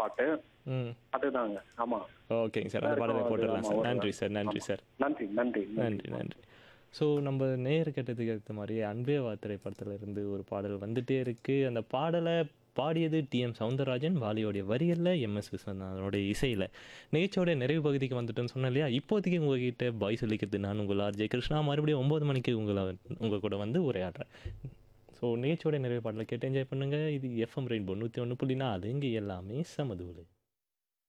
பாட்டு ம் அதுதாங்க ஆமா ஓகேங்க சார் அந்த பாடலை போட்டுடலாம் சார் நன்றி சார் நன்றி சார் நன்றி நன்றி நன்றி நன்றி ஸோ நம்ம நேர் கேட்டதுக்கு ஏற்ற மாதிரி அன்பே வா திரைப்படத்துல இருந்து ஒரு பாடல் வந்துட்டே இருக்கு அந்த பாடலை பாடியது டிஎம் சவுந்தரராஜன் வாலியோடைய வரிகளில் எம்எஸ் விஸ்வநாதனோட இசையில் நிகழ்ச்சியோட நிறைவு பகுதிக்கு வந்துட்டேன்னு சொன்னேன் இல்லையா இப்போதைக்கு உங்ககிட்ட பாய் சொல்லிக்கிறது நான் உங்கள் ஆர்ஜே கிருஷ்ணா மறுபடியும் ஒம்பது மணிக்கு உங்களை உங்கள் கூட வந்து உரையாடுறேன் ஸோ நிகழ்ச்சியோட நிறைவு பாடலை கேட்டு என்ஜாய் பண்ணுங்கள் இது எஃப்எம் ரெயின்போ நூற்றி ஒன்று புள்ளி நாலு இங்கே எல்லாமே சமதூளு